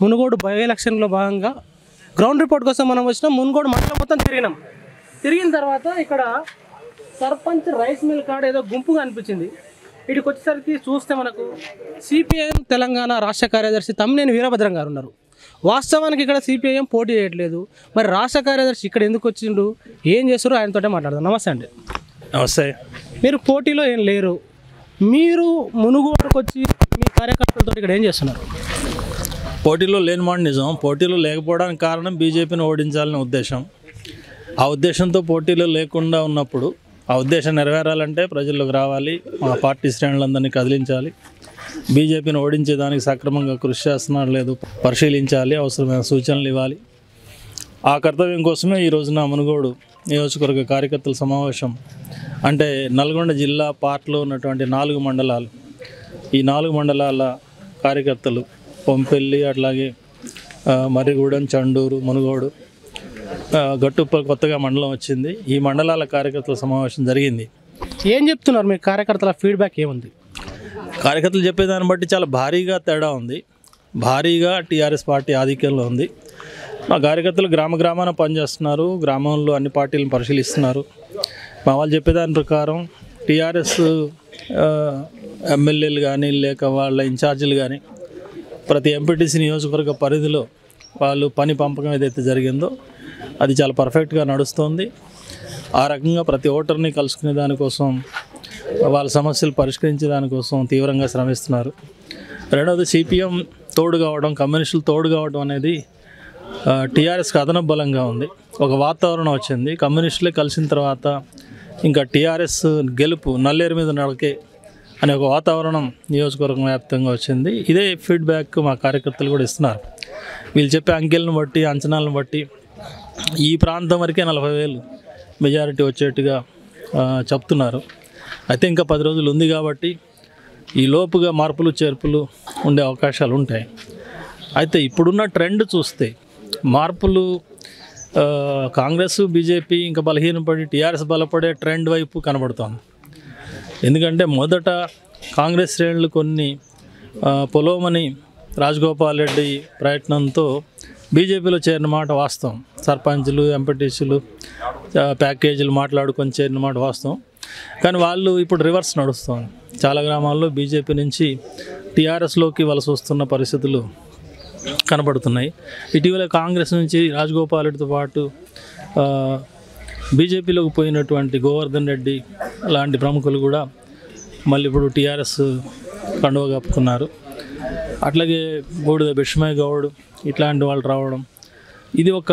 Munugode by ఎలక్షన్లో భాగంగా ground report కోసం మనం వచ్చినాం మునుగోడు మండలం మొత్తం తిరిగినాం తిరిగిన తర్వాత ఇక్కడ సర్పంచ్ రైస్ మిల్ కాడ ఏదో గుంపుగా అనిపించింది ఇక్కడికి వచ్చేసరికి చూస్తే మనకు సిపిఐఎం తెలంగాణ రాష్ట్ర కార్యదర్శి తమ్మినేని వీరభద్రం గారు ఉన్నారు వాస్తవానికి ఇక్కడ సిపిఐఎం పోటీ చేయట్లేదు మరి రాష్ట్ర కార్యదర్శి ఇక్కడ ఎందుకు వచ్చిండు ఏం చేస్తారో ఆయనతోటే మాట్లాడదాం నమస్తే అండి నమస్తే మీరు పోటీలో ఏం లేరు మీరు మునుగోడుకు వచ్చి మీ కార్యకర్తలతో ఇక్కడ ఏం చేస్తున్నారు పోటీలో లేని మాట నిజం పోటీలో లేకపోవడానికి కారణం బీజేపీని ఓడించాలనే ఉద్దేశం ఆ ఉద్దేశంతో పోటీలో లేకుండా ఉన్నప్పుడు ఆ ఉద్దేశం నెరవేరాలంటే ప్రజల్లోకి రావాలి మా పార్టీ శ్రేణులందరినీ కదిలించాలి బీజేపీని ఓడించేదానికి సక్రమంగా కృషి చేస్తున్నారు లేదు పరిశీలించాలి అవసరమైన సూచనలు ఇవ్వాలి ఆ కర్తవ్యం కోసమే ఈ రోజున మునుగోడు నియోజకవర్గ కార్యకర్తల సమావేశం అంటే నల్గొండ జిల్లా పార్ట్లో ఉన్నటువంటి నాలుగు మండలాలు ఈ నాలుగు మండలాల కార్యకర్తలు పొంపెల్లి అట్లాగే ఆ, మర్రిగూడెం చండూరు మునుగోడు ఆ, గట్టుప్ప కొత్తగా మండలం వచ్చింది ఈ మండలాల కార్యకర్తల సమావేశం జరిగింది ఏం చెప్తున్నారు మీ కార్యకర్తల ఫీడ్బ్యాక్ ఏముంది కార్యకర్తలు చెప్పేదాన్ని బట్టి చాలా భారీగా తేడా ఉంది భారీగా టీఆర్ఎస్ పార్టీ ఆధిక్యంలో ఉంది మా కార్యకర్తలు గ్రామ గ్రామాన పనిచేస్తున్నారు గ్రామంలో అన్ని పార్టీలను పరిశీలిస్తున్నారు మా వాళ్ళు చెప్పేదాని ప్రకారం టీఆర్ఎస్ ఎమ్మెల్యేలు కానీ లేక వాళ్ళ ఇన్ఛార్జీలు కానీ ప్రతి ఎంపీటీసీ నియోజకవర్గ పరిధిలో వాళ్ళు పని పంపకం ఏదైతే జరిగిందో అది చాలా పర్ఫెక్ట్గా నడుస్తోంది ఆ రకంగా ప్రతి ఓటర్ని కలుసుకునే దానికోసం వాళ్ళ సమస్యలు పరిష్కరించే దానికోసం తీవ్రంగా శ్రమిస్తున్నారు రెండవది సిపిఎం తోడు కావడం కమ్యూనిస్టులు తోడు కావడం అనేది టీఆర్ఎస్కి అదనపు బలంగా ఉంది ఒక వాతావరణం వచ్చింది కమ్యూనిస్టులే కలిసిన తర్వాత ఇంకా టీఆర్ఎస్ గెలుపు నల్లేరు మీద నడకే అనే ఒక వాతావరణం నియోజకవర్గం వ్యాప్తంగా వచ్చింది ఇదే ఫీడ్బ్యాక్ మా కార్యకర్తలు కూడా ఇస్తున్నారు వీళ్ళు చెప్పే అంకెలను బట్టి అంచనాలను బట్టి ఈ ప్రాంతం వరకే నలభై వేలు మెజారిటీ వచ్చేట్టుగా ఆ, చెప్తున్నారు అయితే ఇంకా పది రోజులు ఉంది కాబట్టి ఈ లోపుగా మార్పులు చేర్పులు ఉండే అవకాశాలు ఉంటాయి అయితే ఇప్పుడున్న ట్రెండ్ చూస్తే మార్పులు ఆ, కాంగ్రెస్ బీజేపీ ఇంకా బలహీనపడి టీఆర్ఎస్ బలపడే ట్రెండ్ వైపు కనబడుతోంది ఎందుకంటే మొదట కాంగ్రెస్ శ్రేణులు కొన్ని ఆ, పొలోమని రాజగోపాల్ రెడ్డి ప్రయత్నంతో బీజేపీలో చేరిన మాట వాస్తవం సర్పంచ్లు ఎంపీటీసీలు ప్యాకేజీలు మాట్లాడుకొని చేరిన మాట వాస్తవం కానీ వాళ్ళు ఇప్పుడు రివర్స్ నడుస్తుంది చాలా గ్రామాల్లో బీజేపీ నుంచి టీఆర్ఎస్లోకి వలస వస్తున్న పరిస్థితులు కనబడుతున్నాయి ఇటీవల కాంగ్రెస్ నుంచి రాజగోపాల్ రెడ్డితో పాటు ఆ, బీజేపీలోకి పోయినటువంటి గోవర్ధన్ రెడ్డి లాంటి ప్రముఖులు కూడా మళ్ళీ ఇప్పుడు టీఆర్ఎస్ కండువ కప్పుకున్నారు అట్లాగే బూడిద బిష్మయ్య గౌడ్ ఇట్లాంటి వాళ్ళు రావడం ఇది ఒక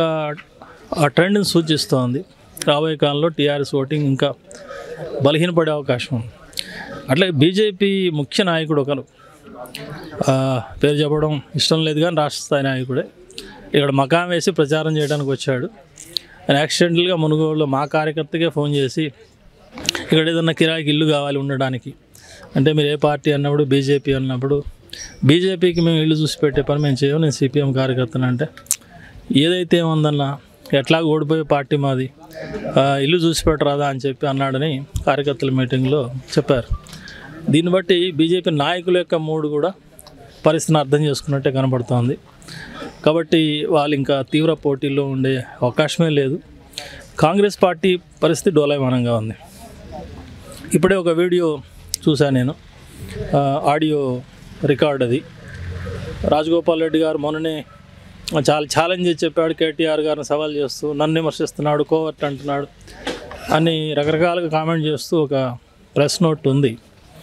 ఆ ట్రెండ్ని సూచిస్తోంది రాబోయే కాలంలో టీఆర్ఎస్ ఓటింగ్ ఇంకా బలహీనపడే అవకాశం ఉంది అట్లాగే బీజేపీ ముఖ్య నాయకుడు ఒకరు ఆ, పేరు చెప్పడం ఇష్టం లేదు కానీ రాష్ట్ర స్థాయి నాయకుడే ఇక్కడ మకాం వేసి ప్రచారం చేయడానికి వచ్చాడు ఆయన యాక్సిడెంటల్గా మునుగోడులో మా కార్యకర్తకే ఫోన్ చేసి ఇక్కడ ఏదన్నా కిరాయికి ఇల్లు కావాలి ఉండడానికి అంటే మీరు ఏ పార్టీ అన్నప్పుడు బీజేపీ అన్నప్పుడు బీజేపీకి మేము ఇల్లు చూసి పెట్టే పని మేము చేయము నేను సిపిఎం కార్యకర్తను అంటే ఏదైతే ఉందన్న ఎట్లా ఓడిపోయే పార్టీ మాది ఆ, ఇల్లు చూసి పెట్టరాదా అని చెప్పి అన్నాడని కార్యకర్తల మీటింగ్లో చెప్పారు దీన్ని బట్టి బీజేపీ నాయకుల యొక్క మూడు కూడా పరిస్థితిని అర్థం చేసుకున్నట్టే కనబడుతోంది కాబట్టి వాళ్ళు ఇంకా తీవ్ర పోటీల్లో ఉండే అవకాశమే లేదు కాంగ్రెస్ పార్టీ పరిస్థితి డోలాయమానంగా ఉంది ఇప్పుడే ఒక వీడియో చూశాను నేను ఆ, ఆడియో రికార్డ్ అది రాజగోపాల్ రెడ్డి గారు మొన్ననే చాలా ఛాలెంజ్ చేసి చెప్పాడు కేటీఆర్ గారిని సవాల్ చేస్తూ నన్ను విమర్శిస్తున్నాడు కోవర్ట్ అంటున్నాడు అని రకరకాలుగా కామెంట్ చేస్తూ ఒక ప్రెస్ నోట్ ఉంది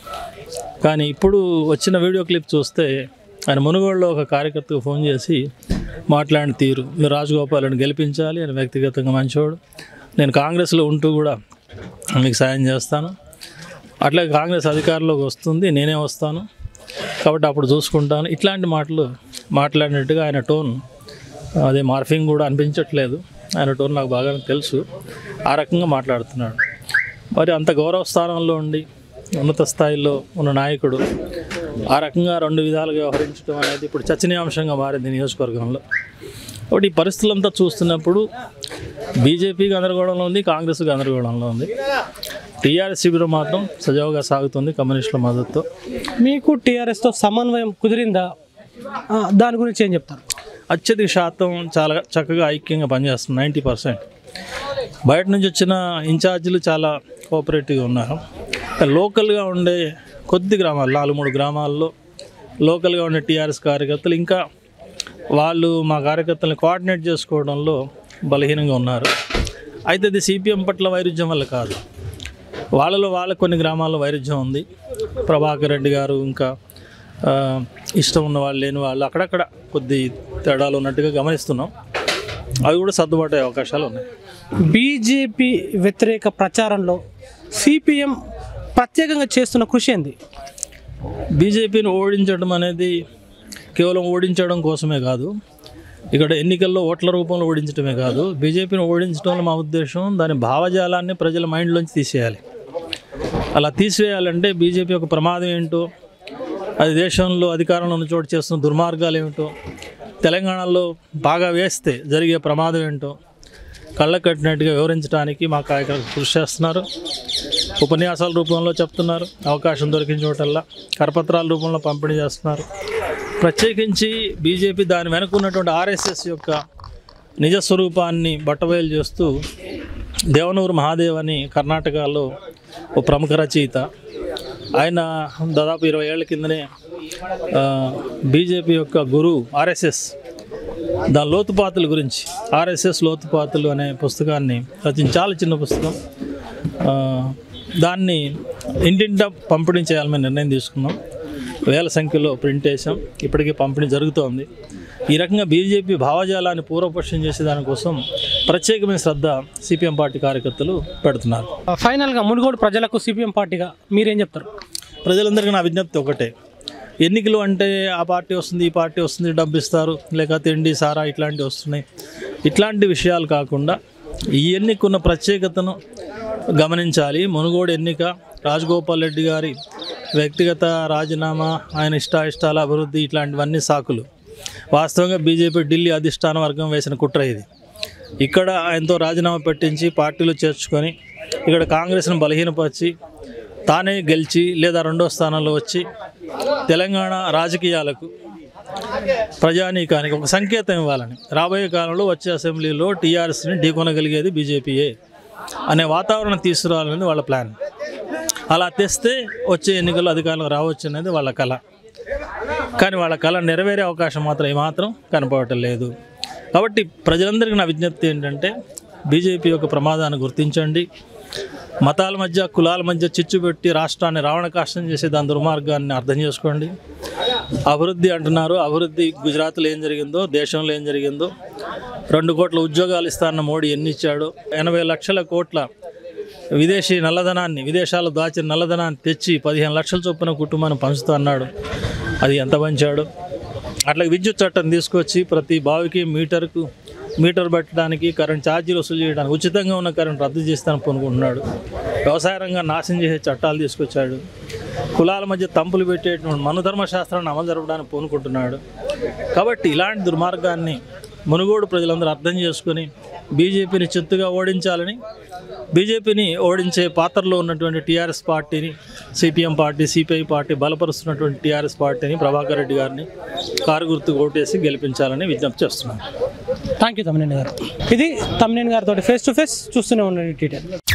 కానీ ఇప్పుడు వచ్చిన వీడియో క్లిప్ చూస్తే ఆయన మునుగోడులో ఒక కార్యకర్తకు ఫోన్ చేసి మాట్లాడిన తీరు మీరు రాజగోపాల్ని గెలిపించాలి ఆయన వ్యక్తిగతంగా మంచివాడు నేను కాంగ్రెస్లో ఉంటూ కూడా మీకు సాయం చేస్తాను అట్లా కాంగ్రెస్ అధికారంలోకి వస్తుంది నేనే వస్తాను కాబట్టి అప్పుడు చూసుకుంటాను ఇట్లాంటి మాటలు మాట్లాడినట్టుగా ఆయన టోన్ అదే మార్ఫింగ్ కూడా అనిపించట్లేదు ఆయన టోన్ నాకు బాగా తెలుసు ఆ రకంగా మాట్లాడుతున్నాడు మరి అంత గౌరవ స్థానంలో ఉండి ఉన్నత స్థాయిలో ఉన్న నాయకుడు ఆ రకంగా రెండు విధాలుగా వ్యవహరించడం అనేది ఇప్పుడు చర్చనీయాంశంగా మారింది నియోజకవర్గంలో కాబట్టి ఈ పరిస్థితులంతా చూస్తున్నప్పుడు బీజేపీ గందరగోళంలో ఉంది కాంగ్రెస్ గందరగోళంలో ఉంది టీఆర్ఎస్ శిబిరం మాత్రం సజావుగా సాగుతుంది కమ్యూనిస్టుల మద్దతుతో మీకు టీఆర్ఎస్తో సమన్వయం కుదిరిందా ఆ, దాని గురించి ఏం చెప్తారు అత్యధిక శాతం చాలా చక్కగా ఐక్యంగా పనిచేస్తుంది నైంటీ పర్సెంట్ బయట నుంచి వచ్చిన ఇన్ఛార్జీలు చాలా కోఆపరేటివ్గా ఉన్నారు లోకల్గా ఉండే కొద్ది గ్రామాలు నాలుగు మూడు గ్రామాల్లో లోకల్గా ఉండే టీఆర్ఎస్ కార్యకర్తలు ఇంకా వాళ్ళు మా కార్యకర్తలను కోఆర్డినేట్ చేసుకోవడంలో బలహీనంగా ఉన్నారు అయితే ఇది సిపిఎం పట్ల వైరుధ్యం వల్ల కాదు వాళ్ళలో వాళ్ళ కొన్ని గ్రామాల్లో వైరుధ్యం ఉంది ప్రభాకర్ రెడ్డి గారు ఇంకా ఆ, ఇష్టం ఉన్న వాళ్ళు లేని వాళ్ళు అక్కడక్కడ కొద్ది తేడాలు ఉన్నట్టుగా గమనిస్తున్నాం అవి కూడా సర్దుబాటు అయ్యే అవకాశాలు ఉన్నాయి బీజేపీ వ్యతిరేక ప్రచారంలో సిపిఎం ప్రత్యేకంగా చేస్తున్న కృషి ఏంది బీజేపీని ఓడించడం అనేది కేవలం ఓడించడం కోసమే కాదు ఇక్కడ ఎన్నికల్లో ఓట్ల రూపంలో ఓడించడమే కాదు బీజేపీని ఓడించడంలో మా ఉద్దేశం దాని భావజాలాన్ని ప్రజల మైండ్లోంచి తీసేయాలి అలా తీసివేయాలంటే బీజేపీ యొక్క ప్రమాదం ఏంటో అది దేశంలో అధికారంలో ఉన్న చోటు చేస్తున్న దుర్మార్గాలు ఏమిటో తెలంగాణలో బాగా వేస్తే జరిగే ప్రమాదం ఏంటో కళ్ళ కట్టినట్టుగా వివరించడానికి మా కార్యకర్తలు కృషి చేస్తున్నారు ఉపన్యాసాల రూపంలో చెప్తున్నారు అవకాశం దొరికిన చోటల్లా కరపత్రాల రూపంలో పంపిణీ చేస్తున్నారు ప్రత్యేకించి బీజేపీ దాని వెనుక ఉన్నటువంటి ఆర్ఎస్ఎస్ యొక్క నిజ స్వరూపాన్ని బట్టబయలు చేస్తూ దేవనూరు మహాదేవ్ అని కర్ణాటకలో ఓ ప్రముఖ రచయిత ఆయన దాదాపు ఇరవై ఏళ్ల కిందనే ఆ, బీజేపీ యొక్క గురువు ఆర్ఎస్ఎస్ దాని లోతుపాతుల గురించి ఆర్ఎస్ఎస్ లోతుపాతులు అనే పుస్తకాన్ని రచించి చాలా చిన్న పుస్తకం ఆ, దాన్ని ఇంటింటా పంపిణీ చేయాలని నిర్ణయం తీసుకున్నాం వేల సంఖ్యలో ప్రింట్ చేసాం ఇప్పటికే పంపిణీ జరుగుతోంది ఈ రకంగా బీజేపీ భావజాలాన్ని పూర్వపక్షం చేసే దానికోసం ప్రత్యేకమైన శ్రద్ధ సిపిఎం పార్టీ కార్యకర్తలు పెడుతున్నారు ఫైనల్గా మునుగోడు ప్రజలకు సిపిఎం పార్టీగా మీరేం చెప్తారు ప్రజలందరికీ నా విజ్ఞప్తి ఒకటే ఎన్నికలు అంటే ఆ పార్టీ వస్తుంది ఈ పార్టీ వస్తుంది డబ్బు ఇస్తారు లేక తిండి సారా ఇట్లాంటివి వస్తున్నాయి ఇట్లాంటి విషయాలు కాకుండా ఈ ఎన్నికన్న ప్రత్యేకతను గమనించాలి మునుగోడు ఎన్నిక రాజగోపాల్ రెడ్డి గారి వ్యక్తిగత రాజీనామా ఆయన ఇష్టాయిష్టాల అభివృద్ధి ఇట్లాంటివన్నీ సాకులు వాస్తవంగా బీజేపీ ఢిల్లీ అధిష్టాన వర్గం వేసిన కుట్ర ఇది ఇక్కడ ఆయనతో రాజీనామా పెట్టించి పార్టీలో చేర్చుకొని ఇక్కడ కాంగ్రెస్ను బలహీనపరిచి తానే గెలిచి లేదా రెండో స్థానంలో వచ్చి తెలంగాణ రాజకీయాలకు ప్రజానీకానికి ఒక సంకేతం ఇవ్వాలని రాబోయే కాలంలో వచ్చే అసెంబ్లీలో టీఆర్ఎస్ని ఢీకొనగలిగేది బీజేపీయే అనే వాతావరణం తీసుకురావాలనేది వాళ్ళ ప్లాన్ అలా తెస్తే వచ్చే ఎన్నికల్లో అధికారులు రావచ్చు అనేది వాళ్ళ కళ కానీ వాళ్ళ కళ నెరవేరే అవకాశం మాత్రం ఏమాత్రం కనపడటం లేదు కాబట్టి ప్రజలందరికీ నా విజ్ఞప్తి ఏంటంటే బీజేపీ యొక్క ప్రమాదాన్ని గుర్తించండి మతాల మధ్య కులాల మధ్య చిచ్చు పెట్టి రాష్ట్రాన్ని రావణకాష్టం చేసే దాని దుర్మార్గాన్ని అర్థం చేసుకోండి అభివృద్ధి అంటున్నారు అభివృద్ధి గుజరాత్లో ఏం జరిగిందో దేశంలో ఏం జరిగిందో రెండు కోట్ల ఉద్యోగాలు ఇస్తానన్న మోడీ ఎన్ని ఇచ్చాడో ఎనభై లక్షల కోట్ల విదేశీ నల్లధనాన్ని విదేశాల్లో దాచిన నల్లధనాన్ని తెచ్చి పదిహేను లక్షల చొప్పున కుటుంబాన్ని పంచుతా అన్నాడు అది ఎంత పంచాడు అట్లా విద్యుత్ చట్టం తీసుకొచ్చి ప్రతి బావికి మీటర్కు మీటర్ పెట్టడానికి కరెంట్ ఛార్జీలు వసూలు చేయడానికి ఉచితంగా ఉన్న కరెంట్ రద్దు చేస్తానని పూనుకుంటున్నాడు వ్యవసాయ రంగం నాశనం చేసే చట్టాలు తీసుకొచ్చాడు కులాల మధ్య తంపులు పెట్టేటువంటి మనుధర్మ శాస్త్రాన్ని అమలు జరపడానికి పూనుకుంటున్నాడు కాబట్టి ఇలాంటి దుర్మార్గాన్ని మునుగోడు ప్రజలందరూ అర్థం చేసుకొని బీజేపీని చిత్తుగా ఓడించాలని బీజేపీని ఓడించే పాత్రలో ఉన్నటువంటి టీఆర్ఎస్ పార్టీని సిపిఎం పార్టీ సిపిఐ పార్టీ బలపరుస్తున్నటువంటి టీఆర్ఎస్ పార్టీని ప్రభాకర్ రెడ్డి గారిని కారు గుర్తు ఓటేసి గెలిపించాలని విజ్ఞప్తి చేస్తున్నాను థ్యాంక్ యూ తమ్మినేని గారు ఇది తమ్మినేని గారితో ఫేస్ టు ఫేస్ చూస్తూనే ఉండండి టీటీఆర్